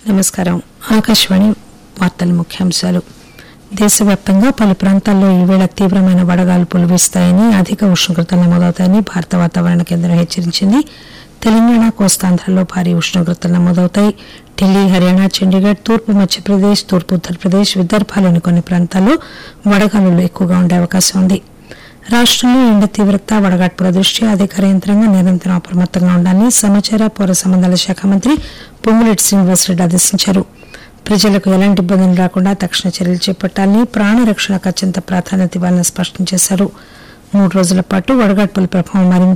నమస్కారం ఆకాశవాణి వార్తల ముఖ్యాంశాలు దేశవ్యాప్తంగా పలు ప్రాంతాల్లో ఈవేళ తీవ్రమైన వడగాల్పులు వీస్తాయని అధిక ఉష్ణోగ్రతలు నమోదవుతాయని భారత వాతావరణ కేంద్రం హెచ్చరించింది తెలంగాణ కోస్తాంధ్రలో భారీ ఉష్ణోగ్రతలు నమోదవుతాయి ఢిల్లీ హర్యానా చండీగఢ్ తూర్పు మధ్యప్రదేశ్ తూర్పు ఉత్తరప్రదేశ్ విదర్భాలోని కొన్ని ప్రాంతాల్లో వడగాలులు ఎక్కువగా ఉండే అవకాశం ఉంది రాష్టంలో ఎండ తీవ్రత వడగాడ్పుల దృష్ట్యా అధికార యంత్రాంగం నిరంతరం అప్రమత్తంగా ఉండాలని సమాచార పౌర సంబంధాల శాఖ మంత్రి పొంగులేటి శ్రీనివాసరెడ్డి ఆదేశించారు ప్రజలకు ఎలాంటి ఇబ్బందులు రాకుండా తక్షణ చర్యలు చేపట్టాలని ప్రాణరక్షణకు అత్యంత ప్రాధాన్యత ఇవ్వాలని స్పష్టం చేశారు మూడు రోజుల పాటు వడగాడ్పుల ప్రభావం మరింత